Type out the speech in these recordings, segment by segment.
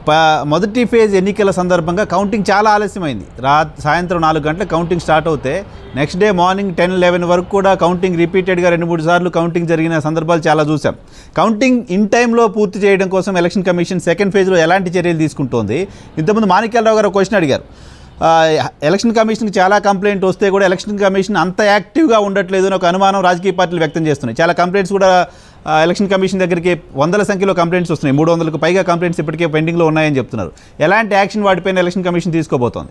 ప మొదటి ఫేజ్ ఎన్నికల సందర్భంగా కౌంటింగ్ చాలా ఆలస్యమైంది రా సాయంత్రం నాలుగు గంటలకు కౌంటింగ్ స్టార్ట్ అవుతే next day morning ten eleven వరకు కూడా కౌంటింగ్ రిపీటెడ్గా రెండు మూడు సార్లు కౌంటింగ్ జరిగిన సందర్భాలు చాలా చూసాం కౌంటింగ్ ఇన్ టైంలో పూర్తి చేయడం కోసం ఎలక్షన్ కమిషన్ సెకండ్ ఫేజ్లో ఎలాంటి చర్యలు తీసుకుంటోంది ఇంతకుముందు మాణిక్యాలరావు గారు క్వశ్చన్ అడిగారు ఆ, ఎలక్షన్ కమిషన్కి చాలా కంప్లైంట్ వస్తే కూడా ఎలక్షన్ కమిషన్ అంత యాక్టివ్గా ఉండట్లేదు అని ఒక అనుమానం రాజకీయ పార్టీలు వ్యక్తం చేస్తున్నాయి చాలా కంప్లైంట్స్ కూడా ఆ, ఎలక్షన్ కమిషన్ దగ్గరికి వందల సంఖ్యలో కంప్లైంట్స్ వస్తున్నాయి మూడు వందలకు పైగా కంప్లైంట్స్ ఇప్పటికే పెండింగ్లో ఉన్నాయని చెప్తున్నారు ఎలాంటి యాక్షన్ వాటిపైన ఎలక్షన్ కమిషన్ తీసుకోబోతోంది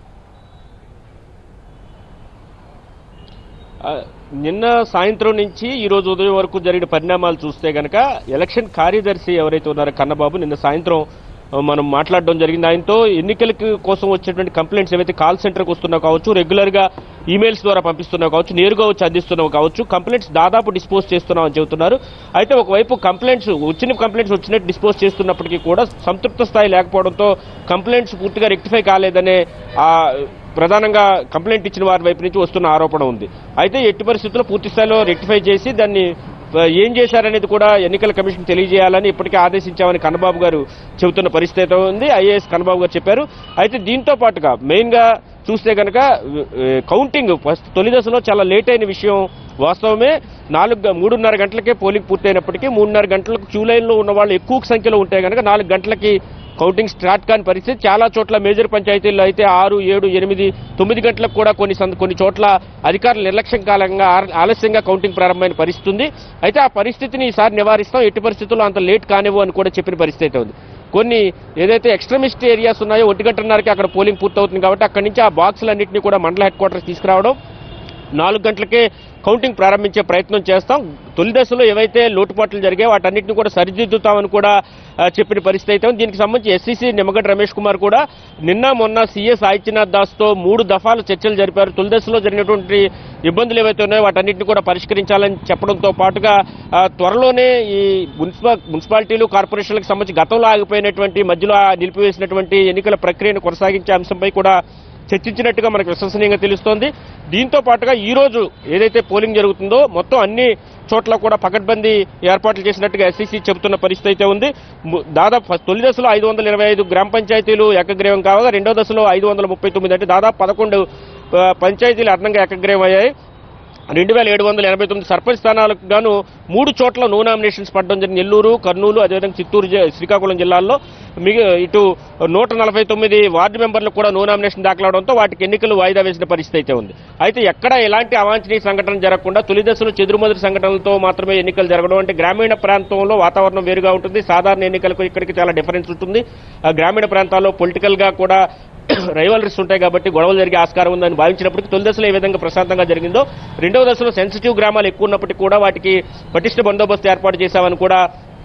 ఆ, నిన్న సాయంత్రం నుంచి ఈ రోజు ఉదయం వరకు జరిగిన పరిణామాలు చూస్తే గనక ఎలక్షన్ కార్యదర్శి ఎవరైతే ఉన్నారో కన్నబాబు నిన్న సాయంత్రం ఆ, మనం మాట్లాడడం జరిగింది ఆయనతో ఎన్నికలకి కోసం వచ్చేటువంటి కంప్లైంట్స్ ఏవైతే కాల్ సెంటర్కి వస్తున్నా కావచ్చు రెగ్యులర్ గా ఈమెయిల్స్ ద్వారా పంపిస్తున్నా కావచ్చు నేరుగా వచ్చి అందిస్తున్నావు కావచ్చు కంప్లైంట్స్ దాదాపు డిస్పోజ్ చేస్తున్నామని చెబుతున్నారు అయితే ఒకవైపు కంప్లైంట్స్ వచ్చిన కంప్లైంట్స్ వచ్చినట్టు డిస్పోజ్ చేస్తున్నప్పటికీ కూడా సంతృప్త స్థాయి లేకపోవడంతో కంప్లైంట్స్ పూర్తిగా రెక్టిఫై కాలేదనే ఆ ప్రధానంగా కంప్లైంట్ ఇచ్చిన వారి వైపు నుంచి వస్తున్న ఆరోపణ ఉంది అయితే ఎట్టి పరిస్థితుల్లో పూర్తి స్థాయిలో రెక్టిఫై చేసి దాన్ని ఆ, ఏం చేశారనేది కూడా ఎన్నికల కమిషన్ తెలియజేయాలని ఇప్పటికే ఆదేశించామని కన్నబాబు గారు చెబుతున్న పరిస్థితి అయితే ఉంది ఐఏఎస్ కన్నబాబు గారు చెప్పారు అయితే దీంతో పాటుగా మెయిన్ గా చూస్తే కనుక కౌంటింగ్ ఫస్ట్ తొలి దశలో చాలా లేట్ అయిన విషయం వాస్తవమే నాలుగు గ- మూడున్నర గంటలకే పోలింగ్ పూర్తయినప్పటికీ మూడున్నర గంటలకు క్యూ లైన్లో ఉన్న వాళ్ళు ఎక్కువ సంఖ్యలో ఉంటే కనుక నాలుగు గంటలకి కౌంటింగ్ స్టార్ట్ కాని పరిస్థితి చాలా చోట్ల మేజర్ పంచాయతీల్లో అయితే ఆరు ఏడు ఎనిమిది తొమ్మిది గంటలకు కూడా కొన్ని సంద- కొన్ని చోట్ల అధికారులు నిర్లక్ష్యం కాలంగా ఆ- ఆలస్యంగా కౌంటింగ్ ప్రారంభమైన పరిస్థితి ఉంది అయితే ఆ పరిస్థితిని ఈసారి నివారిస్తాం ఎట్టి పరిస్థితుల్లో అంత లేట్ కానివ్వు అని కూడా చెప్పిన పరిస్థితి అయితే ఉంది కొన్ని ఏదైతే ఎక్స్ట్రీమిస్ట్ ఏరియాస్ ఉన్నాయో ఒంటి గంటన్నరకి అక్కడ పోలింగ్ పూర్తవుతుంది కాబట్టి అక్కడి నుంచి ఆ బాక్సులన్నింటినీ కూడా మండల హెడ్ క్వార్టర్స్ తీసుకురావడం నాలుగు గంటలకే కౌంటింగ్ ప్రారంభించే ప్రయత్నం చేస్తాం తొలి దశలో ఏవైతే లోటుపాట్లు జరిగాయో వాటన్నిటిని కూడా సరిదిద్దుతామని కూడా ఆ, చెప్పిన పరిస్థితి అయితే ఉంది. దీనికి సంబంధించి ఎస్సీసీ నిమ్మగడ్డ రమేష్ కుమార్ కూడా నిన్న మొన్న సీఎస్ ఆదిత్యనాథ్ దాస్ తో మూడు దఫాలు చర్చలు జరిపారు తొలి దశలో జరిగినటువంటి ఇబ్బందులు ఏవైతే ఉన్నాయో వాటన్నిటిని కూడా పరిష్కరించాలని చెప్పడంతో పాటుగా ఆ, త్వరలోనే ఈ మున్సిపల్ మున్సిపాలిటీలు కార్పొరేషన్లకు సంబంధించి గతంలో ఆగిపోయినటువంటి మధ్యలో ఆ నిలిపివేసినటువంటి ఎన్నికల ప్రక్రియను కొనసాగించే అంశంపై కూడా చర్చించినట్టుగా మనకు విశ్వసనీయంగా తెలుస్తోంది దీంతో పాటుగా ఈ రోజు ఏదైతే పోలింగ్ జరుగుతుందో మొత్తం అన్ని చోట్ల కూడా పకడ్బందీ ఏర్పాట్లు చేసినట్టుగా ఎస్సీసీ చెబుతున్న పరిస్థితి అయితే ఉంది ము- దాదాపు ఫస్ట్ తొలి దశలో ఐదు వందల ఇరవై ఐదు గ్రామ పంచాయతీలు ఏకగ్రీవం కావగా రెండో దశలో ఐదు వందల ముప్పై తొమ్మిది అంటే దాదాపు పదకొండు ఆ, పంచాయతీలు అదనంగా ఏకగ్రీవం అయ్యాయి రెండు వేల ఏడు వందల ఎనభై తొమ్మిది సర్పంచ్ స్థానాలకు గాను మూడు చోట్ల నో నామినేషన్స్ పడడం జరిగింది నెల్లూరు కర్నూలు అదేవిధంగా చిత్తూరు జి- శ్రీకాకుళం జిల్లాల్లో మిగ ఇటు నూట నలభై తొమ్మిది వార్డు మెంబర్లకు కూడా నో నామినేషన్ దాఖలవడంతో వాటికి ఎన్నికలు వాయిదా వేసిన పరిస్థితి అయితే ఉంది అయితే ఎక్కడ ఎలాంటి అవాంఛనీయ సంఘటన జరగకుండా తొలి దశలో చెదురుమదురు సంఘటనలతో మాత్రమే ఎన్నికలు జరగడం అంటే గ్రామీణ ప్రాంతంలో వాతావరణం వేరుగా ఉంటుంది సాధారణ ఎన్నికలకు ఇక్కడికి చాలా డిఫరెన్స్ ఉంటుంది ఆ గ్రామీణ ప్రాంతాల్లో పొలిటికల్ గా కూడా రైవలరీస్ ఉంటాయి కాబట్టి గొడవలు జరిగే ఆస్కారం ఉందని భావించినప్పటికీ తొలి దశలో ఏ విధంగా ప్రశాంతంగా జరిగిందో రెండవ దశలో సెన్సిటివ్ గ్రామాలు ఎక్కువ ఉన్నప్పటికీ కూడా వాటికి పటిష్ట బందోబస్తు ఏర్పాటు చేశామని కూడా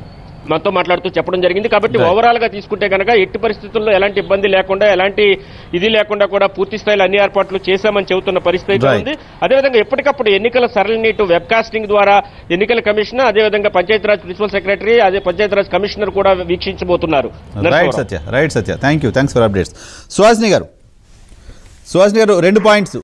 మనతో మాట్లాడుతూ చెప్పడం జరిగింది కాబట్టి Right. ఓవరాల్ గా తీసుకుంటే కనుక ఎట్టి పరిస్థితుల్లో ఎలాంటి ఇబ్బంది లేకుండా ఎలాంటి ఇది లేకుండా కూడా పూర్తి స్థాయిలో అన్ని ఏర్పాట్లు చేశామని చెబుతున్న పరిస్థితి అయితే Right. ఉంది అదేవిధంగా ఎప్పటికప్పుడు ఎన్నికల సరళిని ఇటు వెబ్ కాస్టింగ్ ద్వారా ఎన్నికల కమిషన్ అదేవిధంగా పంచాయతీరాజ్ ప్రిన్సిపల్ సెక్రటరీ అదే పంచాయతీరాజ్ కమిషనర్ కూడా వీక్షించబోతున్నారు right Narasimha Rao. Satya right Satya thank you thanks for updates Suhasini గారు సుహాసిని గారు రెండు పాయింట్స్